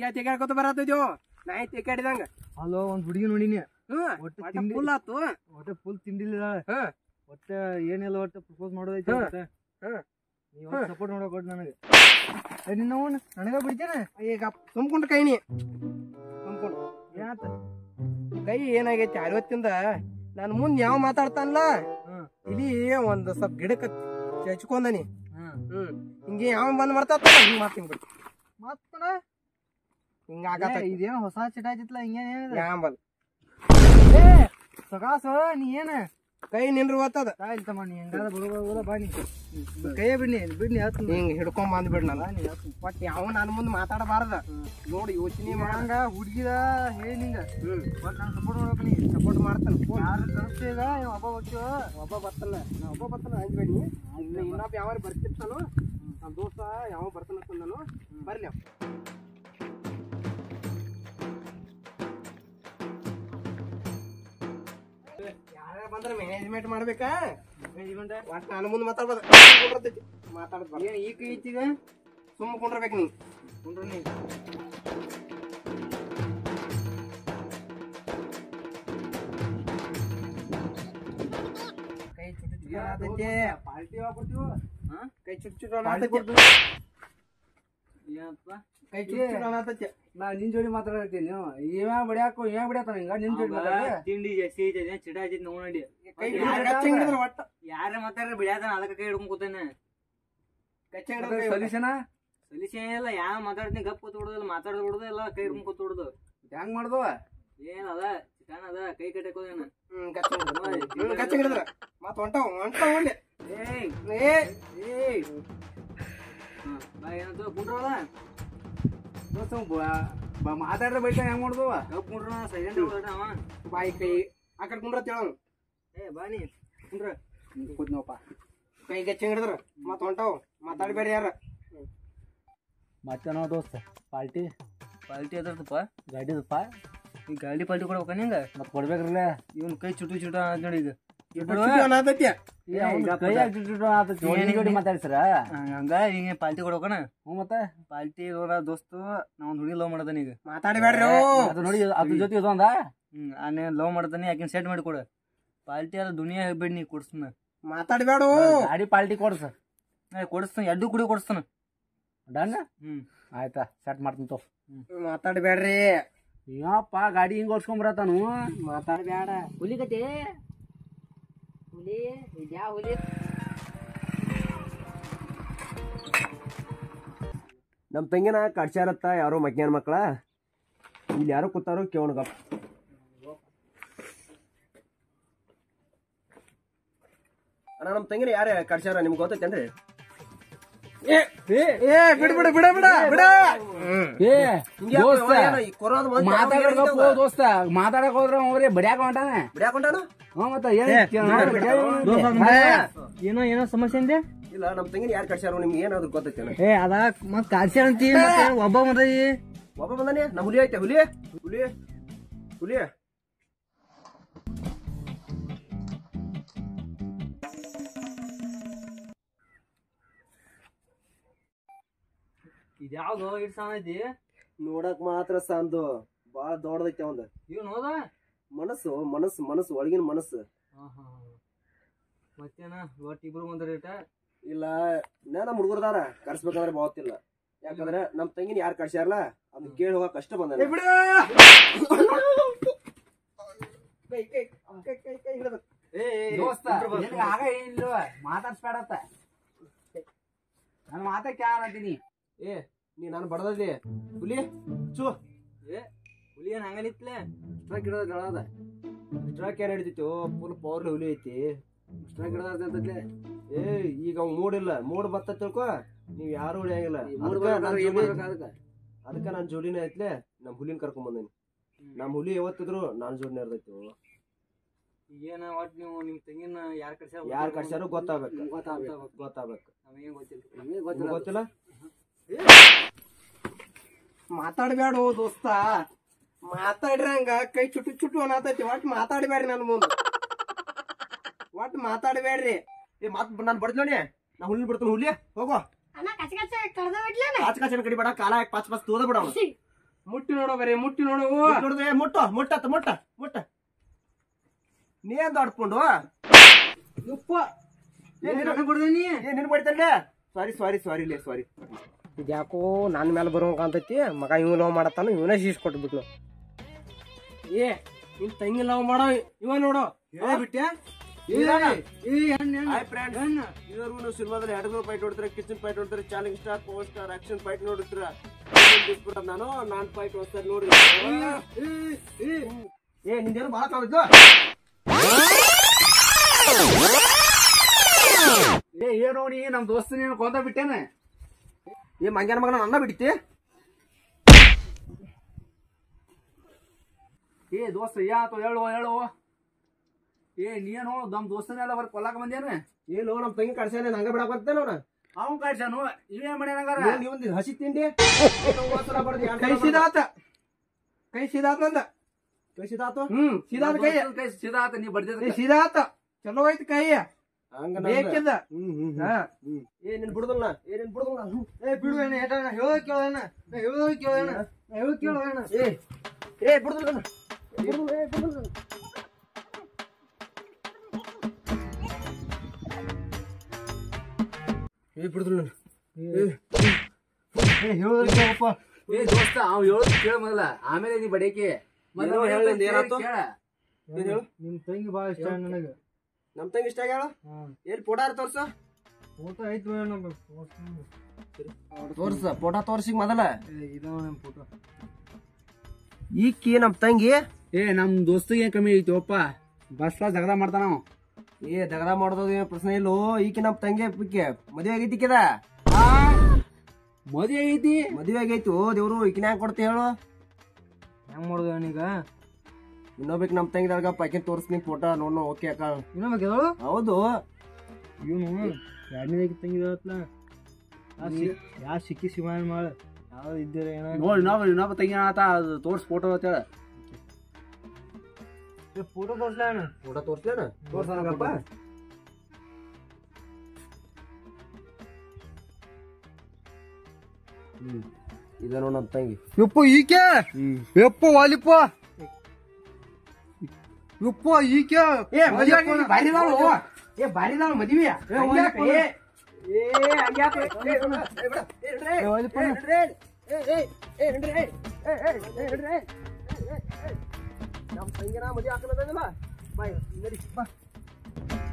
ಹಿಂಗೆ ತೆಗಾಡ್ಕೊತ ಬರತ್ತಿದ್ಯೋ ನಾಯಿ ತೆಗಾಡಿದಂಗ ಅಲ್ಲೋ ಒಂದ್ ಹುಡುಗಿ ನೋಡಿನಿ ಹ್ಮ್ ಒಟ್ಟು ಒಟ್ಟ ತಿಂಡಿ- ಫುಲ್ ಆತು ಒಟ್ಟ ಫುಲ್ ತಿಂಡಿಲ್ಲ ಹಾ ಒಟ್ಟ ಏನಿಲ್ಲ ಒಟ್ಟ ಪ್ರಪೋಸ್ ಮಾಡೋದೈತಿ ಹಾ. ಒಟ್ಟ ಹಾ. ನೀವ್ ಸಪೋರ್ಟ್ ಮಾಡಕ್ ಕೊಟ್ಟು ನನಗೆ ಏ, ನಿನ್ನ ಅವ್ನ ನನಗ ಬಿಡ್ತೇನೆ ಈಗ ತುಂಬ್ಕೊಂಡ್ರ ಕೈನಿ ತುಂಬ್ಕೊಂಡು ಏನಾತ ಕೈ ಏನಾಗೈತಿ ಅರವತ್ತಿಂದ ನಾನು ಮುಂದ್ ಯಾವ ಮಾತಾಡ್ತಾನಲ್ಲ ಹ್ಮ್ ಇಲ್ಲಿ ಒಂದ್ ಸ್ವಲ್ಪ ಗಿಡಕ್ಕೆ ಚಚ್ಕೊಂಡನಿ ಹ್ಮ್ ಹ್ಮ್ ಹಿಂಗೆ ಯಾವ ಬಂದ್ ಬರ್ತಾತ ಹಿಂಗ್ ಮಾಡ್ತೀನಿ ಬಿಡು ಮತ್ತಣ ಹಿಂಗ ಆಗತ್ತ ಇದೇನು ಹೊಸ ಚಿಟ ಆಯ್ತಿತ್ಲ ಹಿಂಗೇನ್ ಏನಿದೆ ಯಾಂಬಲ್ ಏ ಸಗಾಸ ನೀ ಏನ ಕೈ ನಿನ್ರು ಓದ್ತದ ತಾಯಿಲ್ ತಮ್ಮ ನೀ ಹೆಂಗಾದ ಬರೋದ ಬಾ ನೀ ಕೈಯ ಬಿಡ್ನಿ ಬಿಡ್ನಿ ಆತು ಹಿಂಗ್ ಹಿಡ್ಕೊಂಡ್ ಬಂದ್ ಬಿಡ್ ನಾನು ಬಾ ನೀ ಆತು ಬಟ್ ಯಾವ ನನ್ನ ಮುಂದ್ ಮಾತಾಡಬಾರ್ದ ನೋಡಿ ಯೋಚನೆ ಮಾಡ ಹಂಗ ಹುಡ್ಗಿದ ಹೇಳಿ ನಿಂಗ ಹ್ಮ್ ಬಟ್ ನಾನು ಸಪೋರ್ಟ್ ಮಾಡ್ಬೇಕು ನೀ ಸಪೋರ್ಟ್ ಮಾಡ್ತಾನ ಯಾರು ಕಳಿಸ್ತೀಗ ಒಬ್ಬ ಬರ್ತೀವ ಒಬ್ಬ ಬರ್ತಾನ ನಾ ಒಬ್ಬ ಬರ್ತಾನ ಅಂದ್ಬೇಡಿ ಇನ್ನೊಬ್ಬ ಯಾವ ಬರ್ತಿರ್ತಾನೋ ನಮ್ಮ ದೋಸ್ತ ಯಾವ ಬರ್ತಾನ ನಾನು ಬರ್ಲಿ ಅವ. ಯಾರ್ಯಾರ್ ಬಂದ್ರ ಮ್ಯಾನೇಜ್ಮೆಂಟ್ ಮಾಡ್ಬೇಕಾ ಒಟ್ಟು ನಾನು ಮುಂದೆ ಮಾತಾಡ್ಬೋದು ಕುಂಡ್ರತೈತಿ ಮಾತಾಡ್ಬಾರ್ದು ಏನ್ ಈ ಕೈ ಐತಿಗ ಸುಮ್ಮ ಕುಂಡ್ರಬೇಕು ನೀ ಕುಂಡ್ರು ನೀ ಕೈ ಚುಟ್ಟು ಚುಟ್ಟು ಅನ್ನತೈತಿ. ಪಾರ್ಟಿ ಯಾವಾಗ ಕೊಡ್ತೀವ ಹಾ ಕೈ ಚುಟ್ಟು ಚುಟ್ಟು ಪಾರ್ಟಿ ಅನ್ನತೈತಿ. ಕೊಡ್ತೀವಿ ಏನಪ್ಪ ಕೈ ಚುಟ್ಟು ಚುಟ್ಟು ಅನ್ನತೈತಿ. ನಾ ನಿನ್ ಜೋಡಿ ಮಾತಾಡತ್ತೀನಿ ನೀವು ಇವ ಬಡಿಯಾಕೋ ಇವ ಬಡಿಯಾತಾನ ಹಿಂಗ ನಿನ್ ಜೋಡಿ ಮಾತಾಡ ತಿಂಡಿ ಜಾಸ್ತಿ ಐತೆ ಚಿಟ ಐತಿ ನೋಡಿ ಕೈ ಗಚ್ಚ ಹಿಡಿದ್ರ ಒಟ್ಟ ಯಾರ ಮಾತಾಡ್ರ ಬಿಡ್ಯಾತಾನ ಅದಕ್ಕೆ ಕೈ ಹಿಡ್ಕೊಂಡ್ ಕೂತಾನೆ ಗಚ್ಚ ಹಿಡಿದ್ರ ಕೈ ಸೊಲ್ಯೂಷನ್ ಸೊಲ್ಯೂಷನ್ ಇಲ್ಲ ಯಾ ಮಾತಾಡ್ತೀನಿ ಗಪ್ ಕೂತ್ ಬಿಡುದಿಲ್ಲ ಮಾತಾಡದ್ ಬಿಡುದು ಎಲ್ಲ ಕೈ ಹಿಡ್ಕೊಂಡ್ ಕೂತ್ ಬಿಡುದು ಹೆಂಗ್ ಮಾಡ್ದವ ಏನದ ಚಿಟಾನ್ ಅದ ಕೈ ಕಟ್ಟಕೋದೇನ ಹ್ಮ್ ಗಚ್ಚ ಹಿಡಿದ್ರ ಹ್ಮ್ ಗಚ್ಚ ಹಿಡಿದ್ರ ಮತ್ತ ಹೊಂಟಾವ ಹೊಂಟಾವ ಒಳ್ಳೆ ಏಯ್ ಏ ಏಯ್ ಹಾ, ಬಾ ಏನಂತ ಕುಂಡ್ರವಲ್ಲ ಮಾತಾಡ್ರೆ ಬೈತಾನ ಹೆಂಗ್ ಮಾಡ್ದವ ಗಪ್ ಕುಂಡ್ರ ಸೈಲೆಂಟ್ ಅವ ಬಾಯಿ ಕೈ ಆ ಕಡೆ ಕುಂಡ್ರ ತಿಳವ್ ಏ ಬಾನಿ ಕುಂಡ್ರ ಕೂತ್ನೋಪ ಕೈ ಗಚ್ಚ ಹಿಡಿದ್ರ ಮತ್ತ ಹೊಂಟಾವ ಮಾತಾಡ್ಬೇಡಿ ಯಾರ ಮತ್ತೆ ನಾವು ದೋಸ್ತ ಪಾರ್ಟಿ ಪಾಲ್ಟಿ ಅದರ್ತಪ್ಪ ಗಾಡಿದಪ್ಪ ಈ ಗಾಡಿ ಪಾಲ್ಟಿ ಕೊಡ್ಬೇಕ ನಿಂಗ ಮತ್ ಕೊಡ್ಬೇಕ್ರಲ್ಲ ಇವನ್ ಕೈ ಚುಟು ಚುಟ ಅಂತ ನೋಡಿ ಈಗ ಅನ್ನತೈತಿ ನಿನ್ ಜೋಡಿ ಮಾತಾಡ್ಸರ ಹಂಗ ಈಗ ಪಾಲ್ಟಿ ಕೊಡ್ಬೇಕನ ಹ್ಞೂ ಮತ್ತೆ ಪಾಲ್ಟಿ ಇರೋರ ದೋಸ್ತು ನಾವ್ ಹುಡುಗಿ ಲವ್ ಮಾಡತಾನ ಈಗ ಮಾತಾಡಬೇಡ್ರಿ ಅದು ನೋಡಿ ಅದ್ರ ಜೊತೆ ಇದು ಅಂದ ಹ್ಮ್ ಆನೆ ಲವ್ ಮಾಡ್ತಾನೆ ಆಕಿನ ಸೆಟ್ ಮಾಡಿ ಕೊಡು ಪಾಲ್ಟಿ ಅಲ್ಲ ದುನಿಯಾ ಹೇಳ್ಬೇಡಿ ನೀ ಕೊಡ್ಸ್ತಾನ ಮಾತಾಡಬೇಡು ಗಾಡಿ ಪಾರ್ಟಿ ಕೊಡ್ಸ ಏ ಕೊಡಿಸ್ತಾನ ಎರಡು ಕುಡಿ ಕೊಡಿಸ್ತಾನ ಡನ್ ಹ್ಮ್ ಆಯ್ತಾ ಸೆಟ್ ಮಾಡ್ತೀನಿ ತೋ ಮಾತಾಡಬೇಡ್ರಿ ಏನಪ್ಪ ಗಾಡಿ ಹಿಂಗ್ ಓಡ್ಸ್ಕೊಂಬರತಾನು ಮಾತಾಡಬೇಡ ಹುಲಿ ಕತೆ ಹುಲಿ ಇದ್ಯಾ ಹುಲಿ ನಮ್ಮ ತಂಗಿನ ಕಡ್ಸ್ಯಾರತ್ತ ಯಾರೋ ಮಕ್ಯಾನ ಮಕ್ಕಳ ಇಲ್ಲಿ ಯಾರೋ ಕೂತಾರೋ ಕೇವಣ ಗಪ್ ಅಣ್ಣ ನಮ್ಮ ತಂಗಿನ ಯಾರು ಕಡ್ಸ್ಯಾರ ನಿಮ್ಗೆ ಗೊತ್ತೈತೇನ್ರಿ ಏ ಬಿಡ ಬಿಡ ಬಿಡ ಬಿಡ ಬಿಡ ಏ ಹಿಂಗೆ ಯಾಕೋ ದೋಸ್ತ ಏನೋ ಈ ಕೊರೋನಾದ ಮೊದ್ಲು ಯಾವ ಮಾತಾಡಕ್ ಹೇಳಿದ್ದವ? ಹೋಗು ದೋಸ್ತ ಮಾತಾಡಕ್ ಹೋದ್ರ ಅವ್ರೆ ಬಡಿಯಾಕ ಹೊಂಟಾನೆ ಬಿಡ್ಯಾಕ್ ಹೊಂಟಾನು? ಹ್ಞೂ ಮತ್ತೆ ಏನ್ ಏನೋ ಏನೋ ಸಮಸ್ಯೆ ಅಂದೆ ಇಲ್ಲ ನಮ್ಮ ತಂಗಿನ ಯಾರು ಕಡ್ಸ್ಯಾರೋ ನಿಮ್ಗೆ ಏನಾದ್ರು ಗೊತ್ತೈತೇನ ಏ ಅದ ಮತ್ ಕಾಡ್ಸಿ ಅಂತಿ ಒಬ್ಬ ಮದ ಒಬ್ಬ ಬಂದಾನೆ ನಮ್ಮ ಹುಲಿ ಐತೆ ಹುಲಿ ಹುಲಿ ಹುಲಿ ಇದ್ಯಾವ್ದು ಇಟ್ ಸಣ್ಣ ಐತಿ ನೋಡಕ್ ಮಾತ್ರ ಸಂದು ಬಾಳ ದೊಡ್ಡದೈತೆ ಅವಂದ ಇವ್ ನೋದ ಮನಸ್ಸು ಮನಸ್ಸು ಮನಸ್ಸು ಒಳಗಿನ ಮನಸ್ಸು ಮತ್ತೇನ ಒಟ್ಟು ಇಬ್ರು ಬಂದ ರೇಟ ಇಲ್ಲ ನಾ ನಮ್ಮ ಹುಡುಗರದಾರ ಕರ್ಸ್ಬೇಕಂದ್ರೆ ಬಾವತ್ತಿಲ್ಲ ಯಾಕಂದ್ರೆ ನಮ್ ತಂಗಿನ ಯಾರು ಕರ್ಸ್ಯಾರಲ್ಲ ಅದನ್ನ ಕೇಳಿ ಹೋಗಕ್ ಕಷ್ಟ ಬಂದ ಏ ಬಿಡ ಕೈ ಕೈ ಕೈ ಕೈ ಕೈ ಹಿಡಿದ ದೋಸ್ತ ನಿನಗೆ ಆಗ ಏನಿಲ್ವ ಮಾತಾಡ್ಸ್ಬೇಡತ್ತ ನಾನು ಮಾತಾ ಕ್ಯಾರ ಅಂತೀನಿ ಏ ನೀ ನಾನು ಬಡದಿ ಹುಲಿ ಚು ಹುಲಿ ಏನ್ ಹಂಗಲಿತ್ಲೆ ಸ್ಟ್ರೈಕ್ ಹಿಡೋದ್ ಹೇಳದ ಸ್ಟ್ರೈಕ್ ಏನ್ ಹಿಡಿದಿತ್ತು ಫುಲ್ ಪವರ್ ಹುಲಿ ಐತಿ ಸ್ಟ್ರೈಕ್ ಹಿಡದ ಅಂತೈತೆ ಏ ಈಗ ಅವ್ ಮೂಡಿಲ್ಲ ಮೂಡ್ ಬತ್ತ ತಿಳ್ಕೊ ನೀವ್ ಯಾರು ಉಳಿಯಂಗಿಲ್ಲ ಅದಕ್ಕ ನಾನ್ ಜೋಡಿನೇ ಐತ್ಲೆ ನಮ್ ಹುಲಿನ ಕರ್ಕೊಂಡ್ ಬಂದೇನಿ ನಮ್ ಹುಲಿ ಯಾವತ್ತಿದ್ರು ನಾನ್ ಜೋಡಿನೇ ಇರ್ತೈತಿ ಏನ ಒಟ್ ನೀವು ನಿಮ್ ತಂಗಿನ ಯಾರ್ ಕಡ್ಸ್ಯಾರ ಯಾರ್ ಕರ್ಸ್ಯಾರು ಗೊತ್ತಾಗ್ಬೇಕು ಗೊತ್ತಾಗ್ಬೇಕು ಗೊತ್ತಾಗ್ಬೇಕು ನಮಗೇನ್ ಗೊತ್ತಿಲ್ಲ ನಿಮ್ಗ್ ಗೊತ್ತಿಲ್ಲ ಮಾತಾಡಬೇಡ ದೋಸ್ತ ಮಾತಾಡ್ರಂಗ ಕೈ ಚುಟ್ಟು ಚುಟ್ಟು ಅನ್ನತೈತಿ ಒಟ್ ಮಾತಾಡಬೇಡ್ರಿ ನನ್ ಮುಂದ ಒಟ್ ಮಾತಾಡಬೇಡ್ರಿ ಏ ಮತ್ ನಾನ್ ಬಡ್ದ್ ನೋಡಿ ನಾ ಹುಲಿ ಬಿಡ್ತೀನಿ ಹುಲಿ ಹೋಗೋ ಅಣ್ಣ ಕಚ್ಚ ಕಚ್ಚ ಕಡ್ದ ಬಿಡ್ಲೇನ ಕಾಚ್ ಕಾಚನ ಕಡಿ ಬೇಡ ಕಾಲ ಹಾಕಿ ಪಾಚ್ ಪಾಚ್ ತೋದ ಬಿಡ ಮುಟ್ಟಿ ನೋಡು ಬರೀ ಮುಟ್ಟಿ ನೋಡು ನೋಡಿದ್ರೆ ಮುಟ್ಟು ಮುಟ್ಟತ್ತ ಮುಟ್ಟ ಮುಟ್ಟ ನೀ ಅಂತ ಆಡ್ಕೊಂಡು ಯಪ್ಪ ಏನ್ ಕೊಡ್ದೇನಿ ಏ ನಿನ್ ಬಡಿತಲ್ಲ ಸಾರಿ ಸಾರಿ ಸಾರಿ ಲೇ ಸಾರಿ ಇದ್ಯಾಕೋ ನನ್ನ ಮೇಲೆ ಬರುವಂಗ ಕಾಣ್ತೈತಿ ಮಗ ಇವ್ ಲವ್ ಮಾಡತ್ತಾನ ಇವನೇ ಶೀಸ್ ಕೊಟ್ಬಿಟ್ಲು ಏ ನಿನ್ ತಂಗಿ ಲವ್ ಮಾಡೋ ಇವ ನೋಡು ಬಿಟ್ಟ್ಯಾ ಹಾಯ್ ಫ್ರೆಂಡ್ಸ್ ಇದುವರೆಗೂ ಸಿನಿಮಾದಲ್ಲಿ ಎರಡು ಫೈಟ್ ನೋಡ್ತಾರೆ ಕಿಚನ್ ಫೈಟ್ ನೋಡ್ತಾರೆ challenge star power star action fight ನೋಡಿರ್ತೀರ ನಾನು ನಾನ್ ಫೈಟ್ ಒಂದ್ಸರಿ ನೋಡಿ ಏ ನಿಂದೇನು ಭಾಳ ಕಾಣಿದ್ಲು ಏ ಏನೋ ನೀ ನಮ್ ದೋಸ್ತ ನೀನು ಕೊಂದ ಬಿಟ್ಟೇನೆ ಏ ಮಂಗ್ಯಾನ ಮಗನ ನನ್ನ ಬಿಡ್ತಿ ಏ ದೋಸ್ತ ಯಾತು ಹೇಳುವ ಹೇಳುವ ಏ ನೀನು ನಮ್ ದೋಸ್ತನೆಲ್ಲ ಬರ್ ಕೊಲ್ಲಾಕ ಬಂದೇನೆ ಏನು ನಮ್ ತಂಗಿ ಕಳ್ಸ್ಯಾನೆ ನಂಗ ಬಿಡಕ್ ಬರ್ತೇನೆ ಅವ್ನ ಅವ್ನ್ ಕಾಡ್ಸಾನು ಇವೇ ಮಾಡ್ಯಾನಂಗಾರ ನೀವೊಂದು ಹಸಿ ತಿಂಡಿ ಕೈ ಸಿದಾತ ಕೈ ಸಿದಾತ ಅಂದ ಕೈ ಸಿದಾತು ಹ್ಮ್ ಸಿದಾತ ಕೈ ಕೈ ಸೀದಾ ಆತ ನೀ ಬಡ್ದಿದ್ದ ಏ, ಸಿದಾತ ಚಲೋ ಐತಿ ಕೈ ಹಂಗ ಬೇಕಿದ್ದ ಹ್ಮ್ ಹ್ಮ್ ಹಾ ಹ್ಮ್ ಏ ನಿನ್ ಬಿಡುದಲ್ಲ ಏ ನಿನ್ ಬಿಡುದಲ್ಲ ಏ ಬಿಡು ಏನ ಹೇಳ ಹೇಳೋ ಕೇಳೋಣ ಹೇಳೋ ಕೇಳೋಣ ಹೇಳೋ ಕೇಳೋಣ ಏ ಏ ಬಿಡುದಲ್ಲ ಬಿಡುದಲ್ಲ ಏ ಬಿಡುದಲ್ಲ ಏ ಬಿಡುದಲ್ಲ ಏ ಹೇಳೋ ಕೇಳಪ್ಪ ಏ ದೋಸ್ತ ಅವ್ ಹೇಳೋದು ಕೇಳ ಮೊದಲ ಆಮೇಲೆ ನೀ ಬಡೇಕಿ ಏನೋ ಹೇಳ್ದಂದ್ ಏನಾತು? ಕೇಳ ಏನ್ ಹೇಳು ನಿಮ್ ತಂಗಿ ಬಾಳ ಇಷ್ಟ ನನಗೆ ನಮ್ ತಂಗಿ ಇಷ್ಟ ಆಗ್ಯಾಳ ಎಲ್ಲಿ ಫೋಟೋ ತೋರ್ಸ ಫೋಟೋ ಐತಿ ನಮ್ಗೆ ತೋರ್ಸ ಫೋಟೋ ತೋರ್ಸಿ ಮೊದಲ ಇದಾವ ನಮ್ ಫೋಟೋ ಈಕಿ ನಮ್ ತಂಗಿ ಏ ನಮ್ ದೋಸ್ತಿಗೆ ಕಮ್ಮಿ ಐತಿ ಒಪ್ಪ ಬಸ್ಲ ಜಗದ ಮಾಡ್ತಾನ ಅವ. ಏ ದಗದ ಮಾಡೋದು ಏನ್ ಪ್ರಶ್ನೆ ಇಲ್ಲೋ ಈಕಿ ನಮ್ ತಂಗಿ ಪಿಕ್ಕೆ ಮದುವೆ ಆಗೈತಿ ಈಕಿದ ಆ ಮದ್ವೆ ಐತಿ ಮದುವೆ ಆಗೈತಿ ಓ ದೇವ್ರು ಈಕಿನ ಹೆಂಗ್ ಕೊಡ್ತಿ ಹೇಳು ಹೆಂಗ್ ಮಾಡೋದು ಅವನೀಗ ಇನ್ನೊಬ್ಬಕ್ ನಮ್ ತಂಗಿದಾಗ ಪಾಕಿನ್ ತೋರಿಸ್ತೀನಿ ಫೋಟೋ ನೋಡ್ ಓಕೆ ಅಕ್ಕ ಇನ್ನೊಮ್ಮೆ ಹೇಳು ಹೌದು ಇವನು ಎರಡನೇದಾಗಿ ತಂಗಿದತ್ಲ ಯಾ ಸಿಕ್ಕಿ ಸಿಮಾನ್ ಮಾಡ ಯಾವ್ದು ಇದ್ದೀರ ಏನ ನೋಡ್ ಇನ್ನೊಬ್ಬ ಇನ್ನೊಬ್ಬ ತಂಗಿ ಆತ ಅದು ತೋರ್ಸ್ ಫೋಟೋ ಅಂತೇಳ ಫೋಟೋ ತೋರ್ಸ್ಲ ಫೋಟೋ ತೋರ್ಸ್ಲೇನ ತೋರ್ಸನಪ್ಪ ಹ್ಮ್ ಇದ ನೋಡ್ ನಮ್ ತಂಗಿ ಯಪ್ಪ ಈಕೆ ಯಪ್ಪ ವಾಲಿಪ್ಪ ಯಪ್ಪ ಈಕೆ ಏ ಮದುವೆ ಆಗೈತಿ, ಭಾರಿ ಇದಾಳು. ಏ ಭಾರಿ ಇದಾಳು ಮದುವೆ ಹಂಗ್ಯಾಕ್ ಏ ಏ ಹಂಗ್ಯಾಕ್ ಏ, ಏ, ಬಿಡು, ಏ, ಬಿಡು, ಏ, ಹಿಡ್ರಿ, ಏ, ಒಲಿಪ್ಪ. ಏ, ಹಿಡ್ರಿ, ಏ, ಏ, ಏ, ಹಿಡ್ರಿ, ಏ, ಏ, ಏ, ಹಿಡ್ರಿ, ಏ, ಏ, ಏ. ನಮ್ ತಂಗಿನ ಮದುವೆ ಹಾಕಲತ್ತಂದಿಲ್ಲ ಬಾಯ್ ನಡಿ ಬಾ